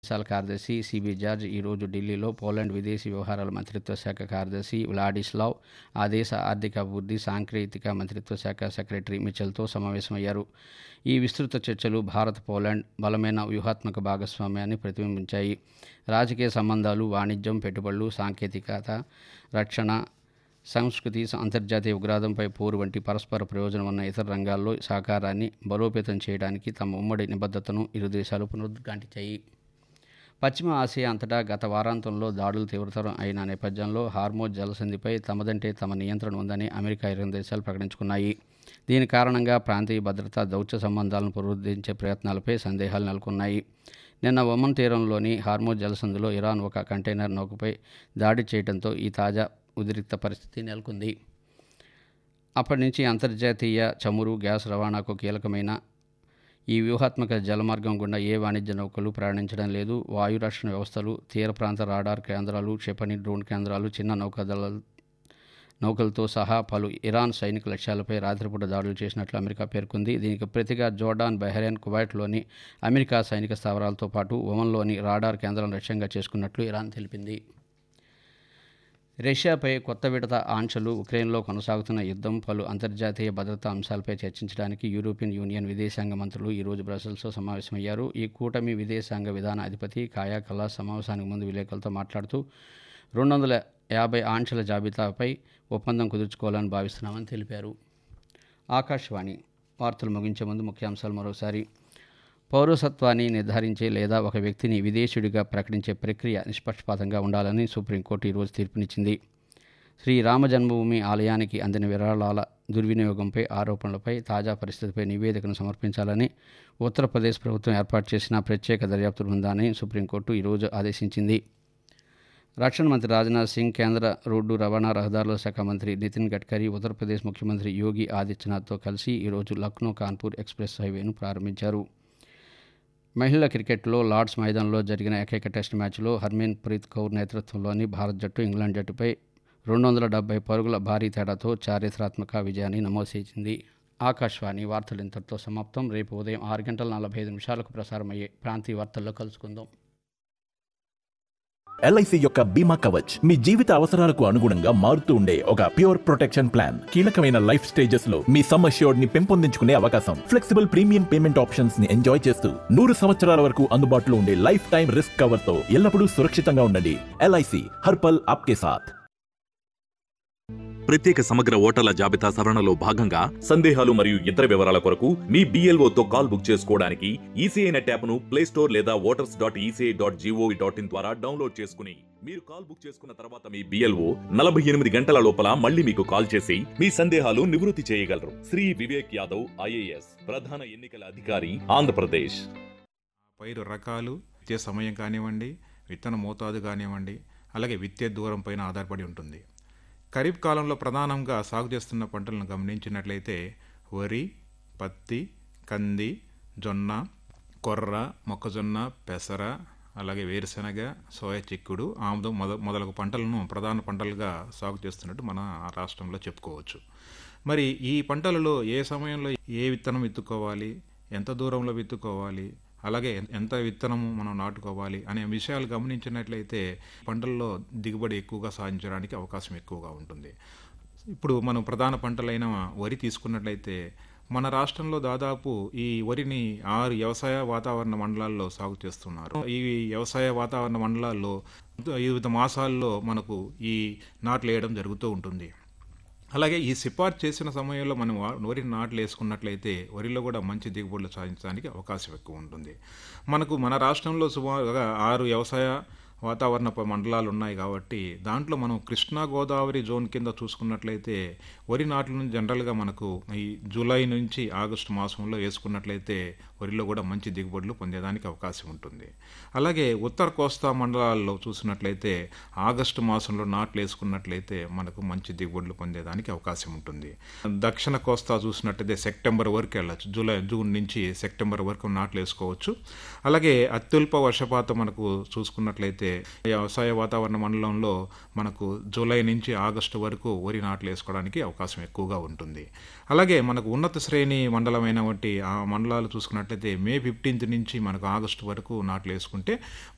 విదేశాల కార్యదర్శి CB George ఈరోజు ఢిల్లీలో పోలాండ్ విదేశీ వ్యవహారాల మంత్రిత్వ శాఖ కార్యదర్శి వ్లాడిస్లావ్ ఆ దేశ ఆర్థిక అభివృద్ధి సాంకేతిక మంత్రిత్వ శాఖ సెక్రటరీ మిచెల్తో సమావేశమయ్యారు ఈ విస్తృత చర్చలు భారత్ పోలాండ్ బలమైన వ్యూహాత్మక భాగస్వామ్యాన్ని ప్రతిబింబించాయి రాజకీయ సంబంధాలు వాణిజ్యం పెట్టుబడులు సాంకేతికత రక్షణ సంస్కృతి అంతర్జాతీయ ఉగ్రవాదంపై పోరు వంటి పరస్పర ప్రయోజనం ఉన్న ఇతర రంగాల్లో సహకారాన్ని బలోపేతం చేయడానికి తమ ఉమ్మడి నిబద్ధతను ఇరు దేశాలు పునరుద్ఘాటించాయి పశ్చిమ ఆసియా అంతటా గత వారాంతంలో దాడులు తీవ్రతరం అయిన నేపథ్యంలో హార్మోజ్ జలసంధిపై తమదంటే తమ నియంత్రణ ఉందని అమెరికా ఇరవై దేశాలు ప్రకటించుకున్నాయి దీని కారణంగా ప్రాంతీయ భద్రతా దౌత్య సంబంధాలను పునరుద్ధరించే ప్రయత్నాలపై సందేహాలు నెలకొన్నాయి నిన్న ఒమన్ తీరంలోని హార్మోజ్ జలసంధిలో ఇరాన్ ఒక కంటైనర్ నౌకపై దాడి చేయడంతో ఈ తాజా ఉద్రిక్త పరిస్థితి నెలకొంది అప్పటి నుంచి అంతర్జాతీయ చమురు గ్యాస్ రవాణాకు కీలకమైన ఈ వ్యూహాత్మక జలమార్గం గుండా ఏ వాణిజ్య నౌకలు ప్రయాణించడం లేదు వాయు రక్షణ వ్యవస్థలు తీర ప్రాంత రాడార్ కేంద్రాలు క్షిపణి డ్రోన్ కేంద్రాలు చిన్న నౌకాదళ నౌకలతో సహా పలు ఇరాన్ సైనిక లక్ష్యాలపై రాత్రిపూట దాడులు చేసినట్లు అమెరికా పేర్కొంది దీనికి ప్రతిగా జోర్డాన్ బహ్రెయిన్ కువైట్లోని అమెరికా సైనిక స్థావరాలతో పాటు ఒమన్లోని రాడార్ కేంద్రాలను లక్ష్యంగా చేసుకున్నట్లు ఇరాన్ తెలిపింది రష్యాపై కొత్త విడత ఆంక్షలు ఉక్రెయిన్లో కొనసాగుతున్న యుద్ధం పలు అంతర్జాతీయ భద్రతా అంశాలపై చర్చించడానికి యూరోపియన్ యూనియన్ విదేశాంగ మంత్రులు ఈరోజు బ్రసెల్స్లో సమావేశమయ్యారు ఈ కూటమి విదేశాంగ విధాన అధిపతి కాయా కల్లాస్ సమావేశానికి ముందు విలేకరులతో మాట్లాడుతూ రెండు వందల యాభై ఆంక్షల జాబితాపై ఒప్పందం కుదుర్చుకోవాలని భావిస్తున్నామని తెలిపారు ఆకాశవాణి వార్తలు ముగించే ముందు ముఖ్యాంశాలు మరోసారి పౌరసత్వాన్ని నిర్ధారించే లేదా ఒక వ్యక్తిని విదేశీయుడిగా ప్రకటించే ప్రక్రియ నిష్పక్షపాతంగా ఉండాలని సుప్రీంకోర్టు ఈరోజు తీర్పునిచ్చింది శ్రీ రామ జన్మభూమి ఆలయానికి అందిన విరాళాల దుర్వినియోగంపై ఆరోపణలపై తాజా పరిస్థితిపై నివేదికను సమర్పించాలని ఉత్తరప్రదేశ్ ప్రభుత్వం ఏర్పాటు చేసిన ప్రత్యేక దర్యాప్తు బృందాన్ని సుప్రీంకోర్టు ఈరోజు ఆదేశించింది రక్షణ మంత్రి రాజ్నాథ్ సింగ్ కేంద్ర రోడ్డు రవాణా రహదారుల శాఖ మంత్రి నితిన్ గడ్కరీ ఉత్తరప్రదేశ్ ముఖ్యమంత్రి యోగి ఆదిత్యనాథ్తో కలిసి ఈరోజు లక్నో కాన్పూర్ ఎక్స్ప్రెస్ హైవేను ప్రారంభించారు మహిళల క్రికెట్లో లార్డ్స్ మైదానంలో జరిగిన ఏకైక టెస్ట్ మ్యాచ్లో హర్మీన్ ప్రీత్ కౌర్ నేతృత్వంలోని భారత్ జట్టు ఇంగ్లాండ్ జట్టుపై రెండు వందల డెబ్బై పరుగుల భారీ తేడాతో చారిత్రాత్మక విజయాన్ని నమోదు చేసింది ఆకాశవాణి వార్తలు ఇంతటితో సమాప్తం రేపు ఉదయం ఆరు గంటల నలభై ఐదు నిమిషాలకు ప్రసారమయ్యే ప్రాంతీయ వార్తల్లో కలుసుకుందాం ఎల్ఐసి యొక్క బీమా కవచ్ మీ జీవిత అవసరాలకు అనుగుణంగా మారుతూ ఉండే ఒక ప్యూర్ ప్రొటెక్షన్ ప్లాన్ కీలకమైన లైఫ్ స్టేజెస్ లో మీ సమ్ అష్యూర్డ్ ని పెంపొందించుకునే అవకాశం ఫ్లెక్సిబుల్ ప్రీమియం పేమెంట్ ఆప్షన్స్ ని ఎంజాయ్ చేస్తూ నూరు సంవత్సరాల వరకు అందుబాటులో ఉండే లైఫ్ టైం రిస్క్ కవర్ తో ఎల్లప్పుడూ సురక్షితంగా ఉండండి ఎల్ఐసి హర్పల్ ఆప్కే సాథ్ ప్రత్యేక సమగ్ర ఓటర్ల జాబితా సవరణలో భాగంగా సందేహాలు మరియు ఇతర వివరాల కొరకు మీ బీఎల్ఓతో కాల్ బుక్ చేసుకోవడానికి ఈసీఐ నెట్ యాప్ను ప్లే స్టోర్ లేదా voters dot ECI dot GOV dot in ద్వారా డౌన్లోడ్ చేసుకుని మీరు కాల్ బుక్ చేసుకున్న తర్వాత మీ బిఎల్ఓ నలభై ఎనిమిది గంటల లోపల మళ్ళీ మీకు కాల్ చేసి మీ సందేహాలు నివృత్తి చేయగలరు శ్రీ వివేక్ యాదవ్ ఐఏఎస్ ప్రధాన ఎన్నికల అధికారి ఆంధ్రప్రదేశ్ పైరు రకాలు విత్తే సమయం కానివ్వండి విత్తన మోతాదు కానివ్వండి అలాగే విత్తే దూరం పైన ఆధారపడి ఉంటుంది ఖరీఫ్ కాలంలో ప్రధానంగా సాగు చేస్తున్న పంటలను గమనించినట్లయితే వరి పత్తి కంది జొన్న కొర్ర మొక్కజొన్న పెసర అలాగే వేరుశెనగ సోయా చిక్కుడు ఆముదం మొద మొదలగు పంటలను ప్రధాన పంటలుగా సాగు చేస్తున్నట్టు మన రాష్ట్రంలో చెప్పుకోవచ్చు మరి ఈ పంటలలో ఏ సమయంలో ఏ విత్తనం విత్తుకోవాలి ఎంత దూరంలో విత్తుకోవాలి అలాగే ఎంత విత్తనము మనం నాటుకోవాలి అనే విషయాలు గమనించినట్లయితే పంటల్లో దిగుబడి ఎక్కువగా సాధించడానికి అవకాశం ఎక్కువగా ఉంటుంది ఇప్పుడు మనం ప్రధాన పంటలైన వరి తీసుకున్నట్లయితే మన రాష్ట్రంలో దాదాపు ఈ వరిని ఆరు వ్యవసాయ వాతావరణ మండలాల్లో సాగు చేస్తున్నారు ఈ వ్యవసాయ వాతావరణ మండలాల్లో వివిధ మాసాల్లో మనకు ఈ నాట్లు వేయడం జరుగుతూ ఉంటుంది అలాగే ఈ సిఫార్సు చేసిన సమయంలో మనం వరి నాట్లు వేసుకున్నట్లయితే వరిలో కూడా మంచి దిగుబడులు సాధించడానికి అవకాశం ఎక్కువ ఉంటుంది మనకు మన రాష్ట్రంలో సుమారుగా ఆరు వ్యవసాయ వాతావరణ మండలాలు ఉన్నాయి కాబట్టి దాంట్లో మనం కృష్ణా గోదావరి జోన్ కింద చూసుకున్నట్లయితే వరి నాట్లను జనరల్గా మనకు ఈ జూలై నుంచి ఆగస్టు మాసంలో వేసుకున్నట్లయితే వరిలో కూడా మంచి దిగుబడులు పొందేదానికి అవకాశం ఉంటుంది అలాగే ఉత్తర కోస్తా మండలాల్లో చూసినట్లయితే ఆగస్టు మాసంలో నాట్లు వేసుకున్నట్లయితే మనకు మంచి దిగుబడులు పొందేదానికి అవకాశం ఉంటుంది దక్షిణ కోస్తా చూసినట్లయితే సెప్టెంబర్ వరకు వెళ్ళచ్చు జూలై జూన్ నుంచి సెప్టెంబర్ వరకు నాట్లు వేసుకోవచ్చు అలాగే అత్యల్ప వర్షపాతం మనకు చూసుకున్నట్లయితే వ్యవసాయ వాతావరణ మండలంలో మనకు జూలై నుంచి ఆగస్టు వరకు వరి నాట్లు వేసుకోవడానికి అవకాశం ఎక్కువగా ఉంటుంది అలాగే మనకు ఉన్నత శ్రేణి మండలమైన వంటి ఆ మండలాలు చూసుకున్నట్లయితే మే ఫిఫ్టీన్త్ నుంచి మనకు ఆగస్టు వరకు నాట్లు వేసుకుంటే